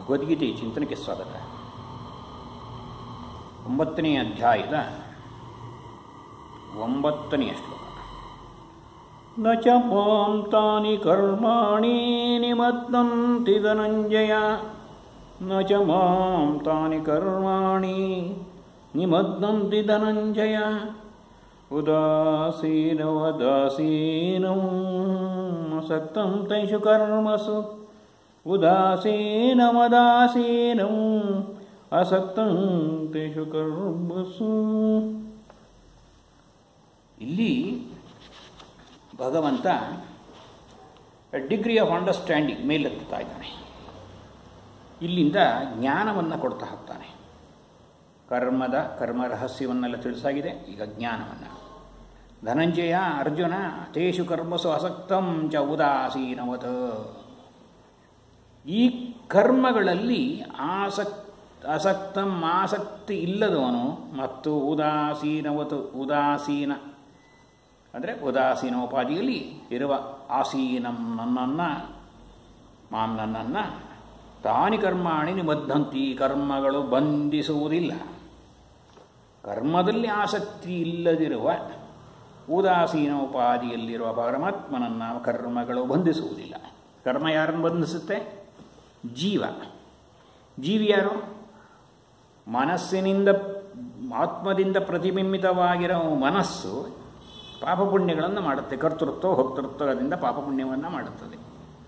ಭಗವದ್ಗೀತೆ ಚಿಂತನೆಗೆ ಸ್ವಾಗತ ಒಂಬತ್ತನೇ ಅಧ್ಯಾಯದ ಒಂಬತ್ತನೆಯ ಶ್ಲೋಕ ನ ಚ ಮಾಂ ತಾನಿ ಕರ್ಮಾಣಿ ನಿಮದ್ದಂತಿ ಧನಂಜಯ ನ ಚ ಮಾಂ ತಾನಿ ಕರ್ಮಾಣಿ ನಿಮದ್ದಂತಿ ಧನಂಜಯ ಉದಾಸೀನವದಾಸೀನಂ ಅಸಕ್ತಂ ತೈಷು ಕರ್ಮಸು ಉದಾಸೀನಮದಾಸೀನಂ ಅಸಕ್ತಂ ತೇಷು ಕರ್ಮಸು ಇಲ್ಲಿ ಭಗವಂತ ಡಿಗ್ರಿ ಆಫ್ ಅಂಡರ್ಸ್ಟ್ಯಾಂಡಿಂಗ್ ಮೇಲೆತ್ತಾ ಇದ್ದಾನೆ ಇಲ್ಲಿಂದ ಜ್ಞಾನವನ್ನು ಕೊಡ್ತಾ ಹೋಗ್ತಾನೆ ಕರ್ಮದ ಕರ್ಮ ರಹಸ್ಯವನ್ನೆಲ್ಲ ತಿಳಿಸಾಗಿದೆ ಈಗ ಜ್ಞಾನವನ್ನು ಧನಂಜಯ ಅರ್ಜುನ ತೇಷು ಕರ್ಮಸು ಅಸಕ್ತಂ ಚ ಉದಾಸೀನವತ ಈ ಕರ್ಮಗಳಲ್ಲಿ ಆಸಕ್ ಅಸಕ್ತಂ ಆಸಕ್ತಿ ಇಲ್ಲದವನು ಮತ್ತು ಉದಾಸೀನವತು ಉದಾಸೀನ ಅಂದರೆ ಉದಾಸೀನೋಪಾದಿಯಲ್ಲಿ ಇರುವ ಆಸೀನಂ ನನ್ನನ್ನು ಮಾಂ ನನ್ನನ್ನು ತಾನಿ ಕರ್ಮಾಣಿ ನಿಬದ್ಧಂತಿ ಕರ್ಮಗಳು ಬಂಧಿಸುವುದಿಲ್ಲ ಕರ್ಮದಲ್ಲಿ ಆಸಕ್ತಿ ಇಲ್ಲದಿರುವ ಉದಾಸೀನೋಪಾದಿಯಲ್ಲಿರುವ ಪರಮಾತ್ಮನನ್ನು ಕರ್ಮಗಳು ಬಂಧಿಸುವುದಿಲ್ಲ ಕರ್ಮ ಯಾರನ್ನು ಬಂಧಿಸುತ್ತೆ ಜೀವ ಜೀವಿ ಯಾರು ಮನಸ್ಸಿನಿಂದ ಆತ್ಮದಿಂದ ಪ್ರತಿಬಿಂಬಿತವಾಗಿರೋ ಮನಸ್ಸು ಪಾಪ ಪುಣ್ಯಗಳನ್ನು ಮಾಡುತ್ತೆ ಕರ್ತೃತ್ವ ಭೋಕ್ತೃತ್ವದಿಂದ ಪಾಪ ಪುಣ್ಯವನ್ನು ಮಾಡುತ್ತದೆ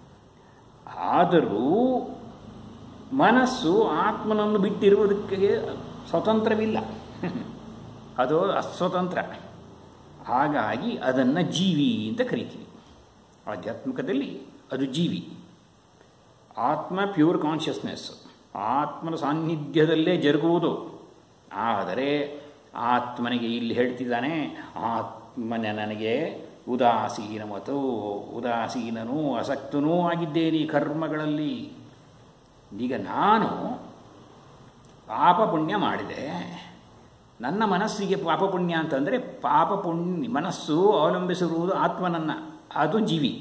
ಆದರೂ ಮನಸ್ಸು ಆತ್ಮನನ್ನು ಬಿಟ್ಟಿರುವುದಕ್ಕೆ ಸ್ವತಂತ್ರವಿಲ್ಲ ಅದು ಅಸ್ವತಂತ್ರ ಹಾಗಾಗಿ ಅದನ್ನು ಜೀವಿ ಅಂತ ಕರಿತೀವಿ ಆಧ್ಯಾತ್ಮಿಕದಲ್ಲಿ ಅದು ಜೀವಿ ಆತ್ಮ ಪ್ಯೂರ್ ಕಾನ್ಷಿಯಸ್ನೆಸ್ ಆತ್ಮನ ಸಾನ್ನಿಧ್ಯದಲ್ಲೇ ಜರುಗುವುದು ಆದರೆ ಆತ್ಮನಿಗೆ ಇಲ್ಲಿ ಹೇಳ್ತಿದ್ದಾನೆ ಆತ್ಮನ ನನಗೆ ಉದಾಸೀನವತು ಉದಾಸೀನನೂ ಅಸಕ್ತನೂ ಆಗಿದ್ದೇನೆ ಕರ್ಮಗಳಲ್ಲಿ ಈಗ ನಾನು ಪಾಪ ಪುಣ್ಯ ಮಾಡಿದೆ ನನ್ನ ಮನಸ್ಸಿಗೆ ಪಾಪ ಪುಣ್ಯ ಅಂತಂದರೆ ಪಾಪ ಪುಣ್ಯ ಮನಸ್ಸು ಅವಲಂಬಿಸಿರುವುದು ಆತ್ಮನನ್ನು ಅದು ಜೀವಿ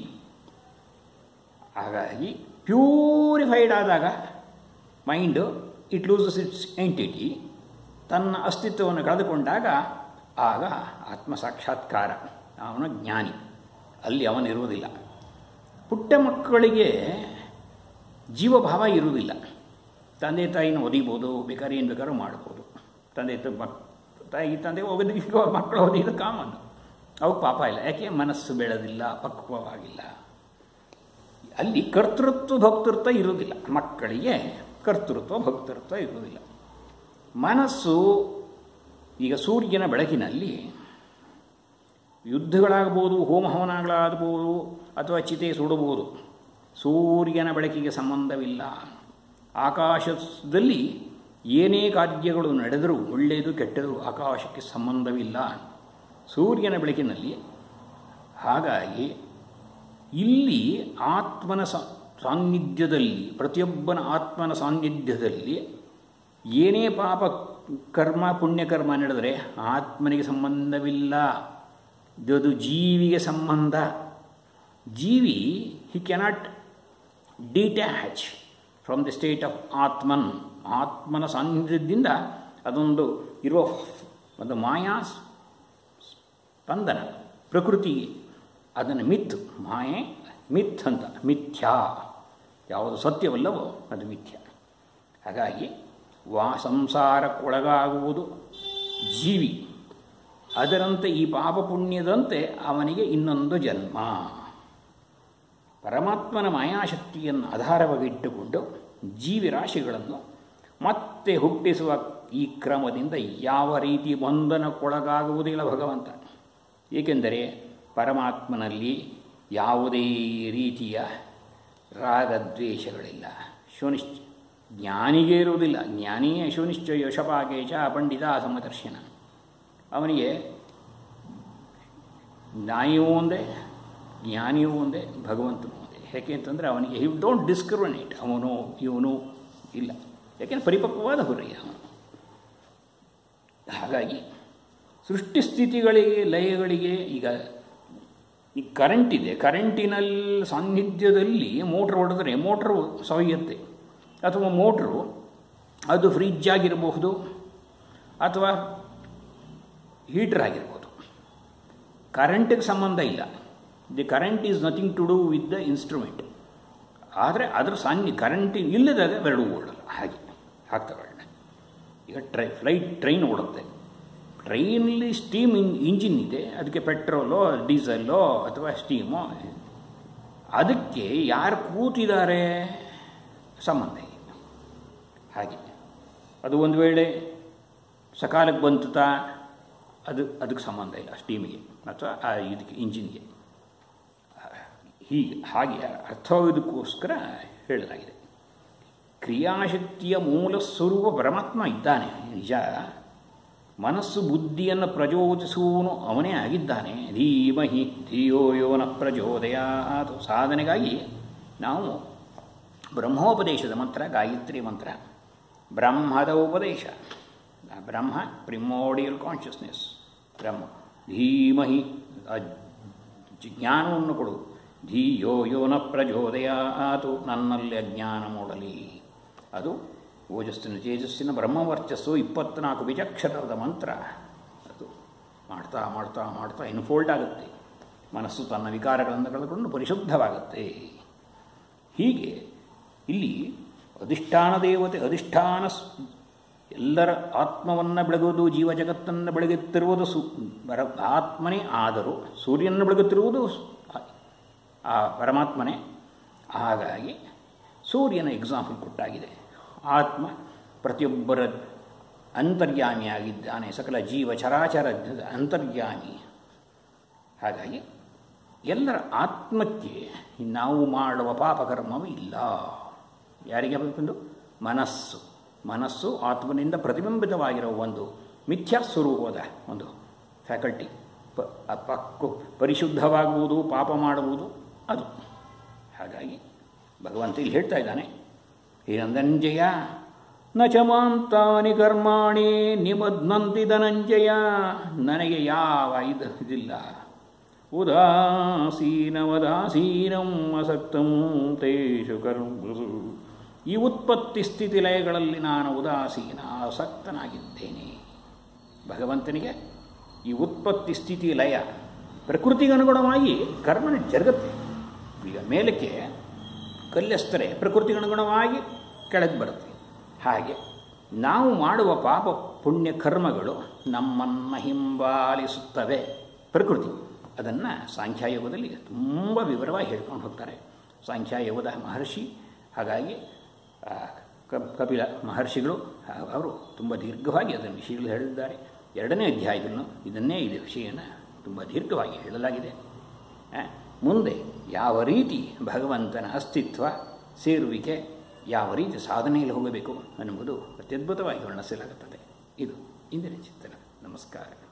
ಹಾಗಾಗಿ ಪ್ಯೂರಿಫೈಡ್ ಆದಾಗ mind it loses its entity ತನ್ನ ಅಸ್ತಿತ್ವವನ್ನು ಕಳೆದುಕೊಂಡಾಗ ಆಗ ಆತ್ಮ ಸಾಕ್ಷಾತ್ಕಾರ ಅವನ ಜ್ಞಾನಿ ಅಲ್ಲಿ ಅವನಿರುವುದಿಲ್ಲ ಪುಟ್ಟ ಮಕ್ಕಳಿಗೆ ಜೀವಭಾವ ಇರುವುದಿಲ್ಲ ತಂದೆ ತಾಯಿನ ಒದಿಬೋದು ಬೇಕಾದ್ರೆ ಏನು ಬೇಕಾದ್ರೂ ಮಾಡ್ಬೋದು ತಂದೆ ಮಕ್ ತಾಯಿ ತಂದೆ ಒಗದಿ ಮಕ್ಕಳು ಓದಿದ್ದು ಕಾಮನ್ ಅವಕ್ಕೆ ಪಾಪ ಇಲ್ಲ ಯಾಕೆ ಮನಸ್ಸು ಬೆಳೆದಿಲ್ಲ ಪಕ್ವವಾಗಿಲ್ಲ ಅಲ್ಲಿ ಕರ್ತೃತ್ವ ಭಕ್ತೃತ್ವ ಇರುವುದಿಲ್ಲ ಮಕ್ಕಳಿಗೆ ಕರ್ತೃತ್ವ ಭಕ್ತೃತ್ವ ಇರುವುದಿಲ್ಲ ಮನಸ್ಸು ಈಗ ಸೂರ್ಯನ ಬೆಳಕಿನಲ್ಲಿ ಯುದ್ಧಗಳಾಗ್ಬೋದು ಹೋಮ ಹವನಗಳಾಗ್ಬೋದು ಅಥವಾ ಚಿತೆ ಸುಡಬಹುದು ಸೂರ್ಯನ ಬೆಳಕಿಗೆ ಸಂಬಂಧವಿಲ್ಲ ಆಕಾಶದಲ್ಲಿ ಏನೇ ಕಾರ್ಯಗಳು ನಡೆದರೂ ಒಳ್ಳೆಯದು ಕೆಟ್ಟದು ಆಕಾಶಕ್ಕೆ ಸಂಬಂಧವಿಲ್ಲ ಸೂರ್ಯನ ಬೆಳಕಿನಲ್ಲಿ ಹಾಗಾಗಿ ಇಲ್ಲಿ ಆತ್ಮನ ಸಾನ್ನಿಧ್ಯದಲ್ಲಿ ಪ್ರತಿಯೊಬ್ಬನ ಆತ್ಮನ ಸಾನ್ನಿಧ್ಯದಲ್ಲಿ ಏನೇ ಪಾಪ ಕರ್ಮ ಪುಣ್ಯಕರ್ಮ ನಡೆದರೆ ಆತ್ಮನಿಗೆ ಸಂಬಂಧವಿಲ್ಲ ಇದು ಜೀವಿಗೆ ಸಂಬಂಧ ಜೀವಿ he cannot detach from the state of Atman ಆತ್ಮನ ಸಾನ್ನಿಧ್ಯದಿಂದ ಅದೊಂದು ಇರುವ ಒಂದು ಮಾಯಾ ಸ್ಪಂದನ ಪ್ರಕೃತಿಗೆ ಅದನ್ನು ಮಿತ್ ಮಾಯೆ ಮಿಥ್ ಅಂತ ಮಿಥ್ಯಾ ಯಾವುದು ಸತ್ಯವಲ್ಲವೋ ಅದು ಮಿಥ್ಯ ಹಾಗಾಗಿ ವಾ ಸಂಸಾರಕ್ಕೊಳಗಾಗುವುದು ಜೀವಿ ಅದರಂತೆ ಈ ಪಾಪ ಪುಣ್ಯದಂತೆ ಅವನಿಗೆ ಇನ್ನೊಂದು ಜನ್ಮ ಪರಮಾತ್ಮನ ಮಾಯಾಶಕ್ತಿಯನ್ನು ಆಧಾರವಾಗಿಟ್ಟುಕೊಂಡು ಜೀವಿರಾಶಿಗಳನ್ನು ಮತ್ತೆ ಹುಟ್ಟಿಸುವ ಈ ಕ್ರಮದಿಂದ ಯಾವ ರೀತಿ ಬಂಧನಕ್ಕೊಳಗಾಗುವುದಿಲ್ಲ ಭಗವಂತ ಏಕೆಂದರೆ ಪರಮಾತ್ಮನಲ್ಲಿ ಯಾವುದೇ ರೀತಿಯ ರಾಗದ್ವೇಷಗಳಿಲ್ಲ ಶೋನಿಶ್ಚ ಜ್ಞಾನಿಗೆ ಇರುವುದಿಲ್ಲ ಜ್ಞಾನಿಯೇ ಶೋನಿಶ್ಚಯ ಶಪಾಕೇಶ ಪಂಡಿತ ಸಮದರ್ಶನ ಅವನಿಗೆ ಜ್ಞಾನಿಯೂ ಒಂದೇ ಜ್ಞಾನಿಯೂ ಒಂದೇ ಭಗವಂತನೂ ಒಂದೇ ಯಾಕೆ ಅಂತಂದರೆ ಅವನಿಗೆ ಹಿ ಡೋಂಟ್ ಡಿಸ್ಕ್ರಿಮಿನೇಟ್ ಅವನು ಇವನು ಇಲ್ಲ ಯಾಕೆಂದರೆ ಪರಿಪಕ್ವವಾದ ಹುರಿಯ ಅವನು ಹಾಗಾಗಿ ಸೃಷ್ಟಿ ಸ್ಥಿತಿಗಳಿಗೆ ಲಯಗಳಿಗೆ ಈಗ ಈ ಕರೆಂಟ್ ಇದೆ ಕರೆಂಟಿನಲ್ಲಿ ಸಾನ್ನಿಧ್ಯದಲ್ಲಿ ಮೋಟ್ರ್ ಹೊಡೆದ್ರೆ ಮೋಟ್ರು ಸವಿಯುತ್ತೆ ಅಥವಾ ಮೋಟ್ರು ಅದು ಫ್ರಿಜ್ ಆಗಿರಬಹುದು ಅಥವಾ ಹೀಟರ್ ಆಗಿರ್ಬೋದು ಕರೆಂಟಿಗೆ ಸಂಬಂಧ ಇಲ್ಲ the current is nothing to do with the instrument ಆದರೆ ಅದರ ಸಾನ್ನಿ ಕರೆಂಟ್ ಇಲ್ಲದಾಗ ಬೆರಳು ಓಡಲ್ಲ ಹಾಗೆ ಹಾಕ್ತವೆ ಈಗ ಟ್ರೈ ಫ್ಲೈಟ್ ಟ್ರೈನ್ ಓಡುತ್ತೆ ಟ್ರೈನಲ್ಲಿ ಸ್ಟೀಮ್ ಇನ್ ಇಂಜಿನ್ ಇದೆ ಅದಕ್ಕೆ ಪೆಟ್ರೋಲೋ ಡೀಸೆಲ್ಲೋ ಅಥವಾ ಸ್ಟೀಮೋ ಅದಕ್ಕೆ ಯಾರು ಕೂತಿದ್ದಾರೆ ಸಂಬಂಧ ಇಲ್ಲ ಹಾಗೆ ಅದು ಒಂದು ವೇಳೆ ಸಕಾಲಕ್ಕೆ ಬಂತುತ್ತಾ ಅದು ಅದಕ್ಕೆ ಸಂಬಂಧ ಇಲ್ಲ ಸ್ಟೀಮಿಗೆ ಅಥವಾ ಆ ಇದಕ್ಕೆ ಇಂಜಿನ್ಗೆ ಹೀಗೆ ಹಾಗೆ ಅರ್ಥವಾಗೋದಕ್ಕೋಸ್ಕರ ಹೇಳಲಾಗಿದೆ ಕ್ರಿಯಾಶಕ್ತಿಯ ಮೂಲ ಸ್ವರೂಪ ಪರಮಾತ್ಮ ಇದ್ದಾನೆ ನಿಜ ಮನಸ್ಸು ಬುದ್ಧಿಯನ್ನು ಪ್ರಚೋದಿಸುವವನು ಅವನೇ ಆಗಿದ್ದಾನೆ ಧೀಮಹಿ ಧಿಯೋ ಯೋನ ಪ್ರಚೋದಯಾತು ಸಾಧನೆಗಾಗಿ ನಾವು ಬ್ರಹ್ಮೋಪದೇಶದ ಮಂತ್ರ ಗಾಯತ್ರಿ ಮಂತ್ರ ಬ್ರಹ್ಮದ ಉಪದೇಶ ಬ್ರಹ್ಮ ಪ್ರಿಮೋಡಿಯಲ್ ಕಾನ್ಷಿಯಸ್ನೆಸ್ ಬ್ರಹ್ಮ ಧೀಮಹಿ ಜ್ಞಾನವನ್ನು ಕೊಡು ಧಿಯೋ ಯೋನ ಪ್ರಚೋದಯಾತು ನನ್ನಲ್ಲಿ ಅಜ್ಞಾನ ಮೂಡಲಿ ಅದು ಓಜಸ್ಸಿನ ತೇಜಸ್ಸಿನ ಬ್ರಹ್ಮವರ್ಚಸ್ಸು ಇಪ್ಪತ್ನಾಲ್ಕು ವಿಚಕ್ಷರದ ಮಂತ್ರ ಅದು ಮಾಡ್ತಾ ಮಾಡ್ತಾ ಮಾಡ್ತಾ ಇನ್ಫೋಲ್ಡ್ ಆಗುತ್ತೆ ಮನಸ್ಸು ತನ್ನ ವಿಕಾರಗಳನ್ನು ಕಳೆದುಕೊಂಡು ಪರಿಶುದ್ಧವಾಗುತ್ತೆ ಹೀಗೆ ಇಲ್ಲಿ ಅಧಿಷ್ಠಾನ ದೇವತೆ ಅಧಿಷ್ಠಾನ ಎಲ್ಲರ ಆತ್ಮವನ್ನು ಬೆಳಗುವುದು ಜೀವ ಜಗತ್ತನ್ನು ಬೆಳಗುತ್ತಿರುವುದು ಸು ಬರ ಆತ್ಮನೇ ಆದರೂ ಸೂರ್ಯನನ್ನು ಬೆಳಗುತ್ತಿರುವುದು ಆ ಪರಮಾತ್ಮನೇ ಹಾಗಾಗಿ ಸೂರ್ಯನ ಎಕ್ಸಾಂಪಲ್ ಕೊಟ್ಟಾಗಿದೆ ಆತ್ಮ ಪ್ರತಿಯೊಬ್ಬರ ಅಂತರ್ಯಾಮಿಯಾಗಿದ್ದಾನೆ ಸಕಲ ಜೀವ ಚರಾಚರ ಅಂತರ್ಯಾಮಿ ಹಾಗಾಗಿ ಎಲ್ಲರ ಆತ್ಮಕ್ಕೆ ನಾವು ಮಾಡುವ ಪಾಪಕರ್ಮವೂ ಇಲ್ಲ ಯಾರಿಗೆ ಬಂದು ಮನಸ್ಸು ಮನಸ್ಸು ಆತ್ಮನಿಂದ ಪ್ರತಿಬಿಂಬಿತವಾಗಿರುವ ಒಂದು ಮಿಥ್ಯಾ ಸ್ವರೂಪದ ಒಂದು ಫ್ಯಾಕಲ್ಟಿ ಪ ಪಕ್ಕು ಪರಿಶುದ್ಧವಾಗುವುದು ಪಾಪ ಮಾಡುವುದು ಅದು ಹಾಗಾಗಿ ಭಗವಂತ ಇಲ್ಲಿ ಹೇಳ್ತಾ ಇದ್ದಾನೆ ಹಿರಂದಂಜಯ ನ ಚಮಾಂತಾನಿ ಕರ್ಮಾಣಿ ನಿಮದ್ನಂತಿ ಧನಂಜಯ ನನಗೆ ಯಾವ ಇದು ಇದಿಲ್ಲ ಉದಾಸೀನವದಾಸೀನಂ ಅಸಕ್ತಂ ತೇಷು ಕರ್ಮಸು ಈ ಉತ್ಪತ್ತಿ ಸ್ಥಿತಿ ಲಯಗಳಲ್ಲಿ ನಾನು ಉದಾಸೀನ ಆಸಕ್ತನಾಗಿದ್ದೇನೆ ಭಗವಂತನಿಗೆ ಈ ಉತ್ಪತ್ತಿ ಸ್ಥಿತಿ ಲಯ ಪ್ರಕೃತಿಗನುಗುಣವಾಗಿ ಕರ್ಮ ಜರುಗುತ್ತೆ ಈಗ ಮೇಲಕ್ಕೆ ಕಲ್ಲೆಸ್ತರೆ ಪ್ರಕೃತಿಗನುಗುಣವಾಗಿ ಕೆಳಗೆ ಬರುತ್ತೆ ಹಾಗೆ ನಾವು ಮಾಡುವ ಪಾಪ ಪುಣ್ಯ ಕರ್ಮಗಳು ನಮ್ಮನ್ನು ಹಿಂಬಾಲಿಸುತ್ತವೆ ಪ್ರಕೃತಿ ಅದನ್ನು ಸಾಂಖ್ಯಾಯೋಗದಲ್ಲಿ ತುಂಬ ವಿವರವಾಗಿ ಹೇಳ್ಕೊಂಡು ಹೋಗ್ತಾರೆ ಸಾಂಖ್ಯಾಯೋಗದ ಮಹರ್ಷಿ ಹಾಗಾಗಿ ಕಪಿಲ ಮಹರ್ಷಿಗಳು ಅವರು ತುಂಬ ದೀರ್ಘವಾಗಿ ಅದನ್ನು ವಿಷಯಗಳು ಹೇಳಿದ್ದಾರೆ ಎರಡನೇ ಅಧ್ಯಾಯದಲ್ಲೂ ಇದನ್ನೇ ಇದೆ ವಿಷಯನ ತುಂಬ ದೀರ್ಘವಾಗಿ ಹೇಳಲಾಗಿದೆ ಮುಂದೆ ಯಾವ ರೀತಿ ಭಗವಂತನ ಅಸ್ತಿತ್ವ ಸೇರುವಿಕೆ ಯಾವ ರೀತಿ ಸಾಧನೆಯಲ್ಲಿ ಹೋಗಬೇಕು ಅನ್ನುವುದು ಅತ್ಯದ್ಭುತವಾಗಿ ವರ್ಣಿಸಲಾಗುತ್ತದೆ ಇದು ಇಂದಿನ ಚಿಂತನ ನಮಸ್ಕಾರ